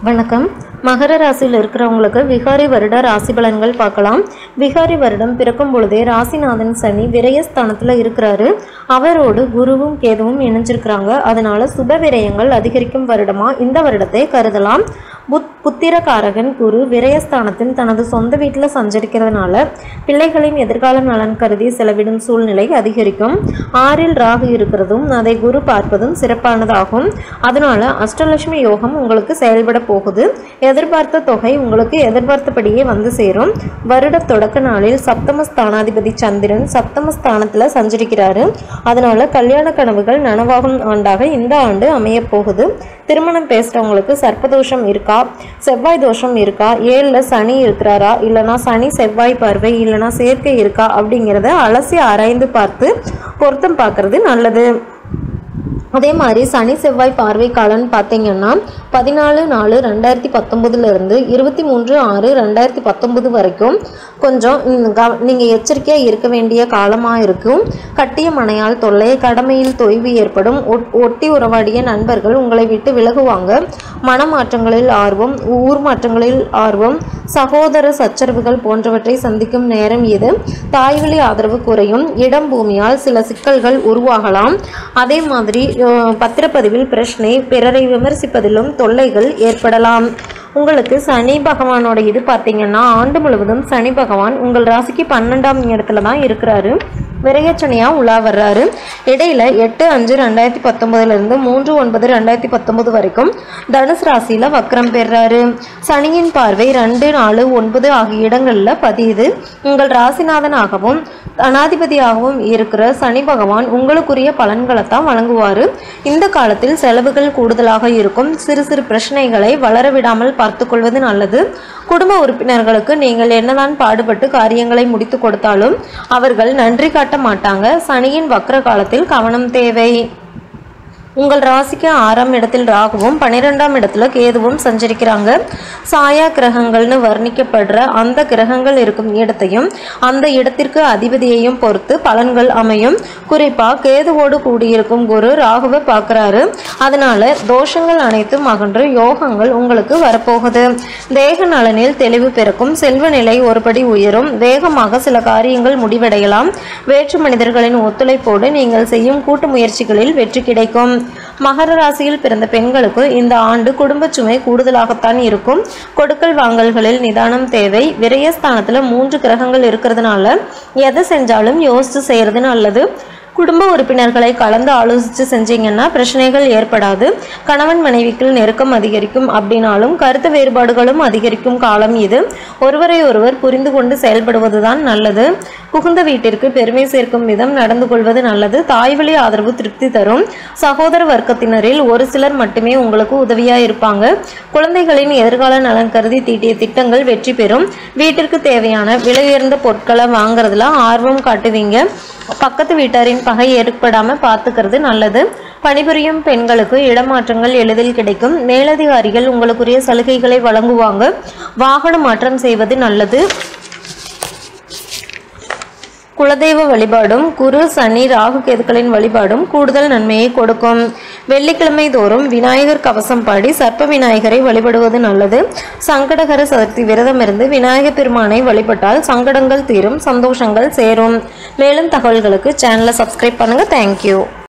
வணக்கம் மகர ராசியில் இருக்கிறவங்களுக்கு விகாரி வருட ராசி பலன்கள் பார்க்கலாம் விகாரி வருடம் பிறக்கும் பொழுதே ராசிநாதன் சனி விரயஸ்தானத்தில் இருக்கிறாரு அவரோடு குருவும் கேதுவும் இணைஞ்சிருக்கிறாங்க அதனால சுப விரயங்கள் அதிகரிக்கும் வருடமா இந்த வருடத்தை கருதலாம் புத் புத்திரகாரகன் குரு விரயஸ்தானத்தின் தனது சொந்த வீட்டில் சஞ்சரிக்கிறதுனால பிள்ளைகளின் எதிர்கால நலன் கருதி செலவிடும் சூழ்நிலை அதிகரிக்கும் ஆறில் ராகு இருக்கிறதும் அதை குரு பார்ப்பதும் சிறப்பானதாகும் அதனால அஷ்டலட்சுமி யோகம் உங்களுக்கு செயல்பட போகுது எதிர்பார்த்த தொகை உங்களுக்கு எதிர்பார்த்தபடியே வந்து சேரும் வருட தொடக்க நாளில் சப்தம ஸ்தானாதிபதி சந்திரன் சப்தம ஸ்தானத்தில் சஞ்சரிக்கிறாரு அதனால கல்யாண கனவுகள் நனவாகும் ஆண்டாக இந்த ஆண்டு அமையப் போகுது திருமணம் பேசுகிறவங்களுக்கு சர்ப்பதோஷம் இருக்கா செவ்வாய் தோஷம் இருக்கா ஏழில் சனி இருக்கிறாரா இல்லைனா சனி செவ்வாய் பார்வை இல்லைனா சேர்க்கை இருக்கா அப்படிங்கிறத அலசி ஆராய்ந்து பார்த்து பொருத்தம் பார்க்கறது நல்லது அதே மாதிரி சனி செவ்வாய் பார்வை காலம்னு பார்த்தீங்கன்னா பதினாலு நாலு ரெண்டாயிரத்தி பத்தொம்போதுலேருந்து இருபத்தி மூன்று ஆறு ரெண்டாயிரத்தி பத்தொம்போது வரைக்கும் கொஞ்சம் நீங்கள் எச்சரிக்கையாக இருக்க வேண்டிய காலமாக இருக்கும் கட்டிய மனையால் தொல்லை கடமையில் தொய்வு ஏற்படும் ஒட்- ஒட்டி உறவாடிய நண்பர்கள் உங்களை விட்டு விலகுவாங்க மனமாற்றங்களில் ஆர்வம் ஊர் மாற்றங்களில் ஆர்வம் சகோதர சச்சரவுகள் போன்றவற்றை சந்திக்கும் நேரம் இது தாய்வழி ஆதரவு குறையும் இடம் பூமியால் சில சிக்கல்கள் உருவாகலாம் அதே மாதிரி அஹ், பத்திரப்பதிவில் பிரச்சனை பிறரை விமர்சிப்பதிலும் தொல்லைகள் ஏற்படலாம் உங்களுக்கு சனி பகவானோட இது பார்த்தீங்கன்னா ஆண்டு முழுவதும் சனி பகவான் உங்கள் ராசிக்கு பன்னெண்டாம் இடத்துல தான் இருக்கிறாரு விரையச்சனையாக உலா வர்றாரு இடையில எட்டு அஞ்சு ரெண்டாயிரத்தி பத்தொன்பதுலேருந்து மூன்று ஒன்பது ரெண்டாயிரத்தி பத்தொன்பது வரைக்கும் தனுசு ராசியில் வக்ரம் பெறுறாரு சனியின் பார்வை ரெண்டு நாலு ஒன்பது ஆகிய இடங்களில் பதியுது உங்கள் ராசிநாதனாகவும் தனாதிபதியாகவும் இருக்கிற சனி பகவான் உங்களுக்குரிய பலன்களை தான் வழங்குவார் இந்த காலத்தில் செலவுகள் கூடுதலாக இருக்கும் சிறு சிறு பிரச்சனைகளை வளர விடாமல் பார்த்துக்கொள்வது நல்லது குடும்ப உறுப்பினர்களுக்கு நீங்கள் என்னதான் பாடுபட்டு காரியங்களை முடித்து கொடுத்தாலும் அவர்கள் நன்றி காட்ட மாட்டாங்க சனியின் வக்ர காலத்தில் கவனம் தேவை உங்கள் ராசிக்கு ஆறாம் இடத்தில் ராகுவும் பன்னிரெண்டாம் இடத்துல கேதுவும் சஞ்சரிக்கிறாங்க சாயா கிரகங்கள்னு வர்ணிக்கப்படுற அந்த கிரகங்கள் இருக்கும் இடத்தையும் அந்த இடத்திற்கு அதிபதியையும் பொறுத்து பலன்கள் அமையும் குறிப்பா கேதுவோடு கூடியிருக்கும் குரு ராகுவை பார்க்குறாரு அதனால தோஷங்கள் அனைத்தும் அகன்று யோகங்கள் உங்களுக்கு வரப்போகுது தேக நலனில் தெளிவு பிறக்கும் செல்வ நிலை ஒருபடி உயரும் வேகமாக சில காரியங்கள் முடிவடையலாம் வேற்று மனிதர்களின் ஒத்துழைப்போடு நீங்கள் செய்யும் கூட்டு முயற்சிகளில் வெற்றி கிடைக்கும் மகர ராசியில் பிறந்த பெண்களுக்கு இந்த ஆண்டு குடும்பச் சுமை கூடுதலாகத்தான் இருக்கும் கொடுக்கல் வாங்கல்களில் நிதானம் தேவை விரயஸ்தானத்துல மூன்று கிரகங்கள் இருக்கிறதுனால எதை செஞ்சாலும் யோசிச்சு செய்யறது நல்லது குடும்ப உறுப்பினர்களை கலந்து ஆலோசித்து செஞ்சீங்கன்னா பிரச்சனைகள் ஏற்படாது கணவன் மனைவிக்குள் நெருக்கம் அதிகரிக்கும் அப்படின்னாலும் கருத்து வேறுபாடுகளும் அதிகரிக்கும் காலம் இது ஒருவரை ஒருவர் புரிந்து கொண்டு செயல்படுவதுதான் நல்லது புகுந்த வீட்டிற்கு பெருமை சேர்க்கும் விதம் நடந்து கொள்வது நல்லது தாய்வழி ஆதரவு திருப்தி தரும் சகோதர வர்க்கத்தினரில் ஒரு சிலர் மட்டுமே உங்களுக்கு உதவியா இருப்பாங்க குழந்தைகளின் எதிர்கால நலன் கருதி தீட்டிய திட்டங்கள் வெற்றி பெறும் வீட்டிற்கு தேவையான விலை உயர்ந்த பொருட்களை வாங்குறதுல ஆர்வம் காட்டுவீங்க பக்கத்து வீட்டாரின் பகை ஏற்படாம பார்த்துக்கிறது நல்லது பணிபுரியும் பெண்களுக்கு இடமாற்றங்கள் எளிதில் கிடைக்கும் மேலதிகாரிகள் உங்களுக்குரிய சலுகைகளை வழங்குவாங்க வாகன மாற்றம் செய்வது நல்லது குலதெய்வ வழிபாடும் குரு சனி ராகு கேதுக்களின் வழிபாடும் கூடுதல் நன்மையை கொடுக்கும் வெள்ளிக்கிழமை தோறும் விநாயகர் கவசம் பாடி சர்ப்ப விநாயகரை வழிபடுவது நல்லது சங்கடகர சதுர்த்தி விரதம் இருந்து விநாயகர் பெருமானை வழிபட்டால் சங்கடங்கள் தீரும் சந்தோஷங்கள் சேரும் மேலும் தகவல்களுக்கு சேனலை சப்ஸ்கிரைப் பண்ணுங்க தேங்க்யூ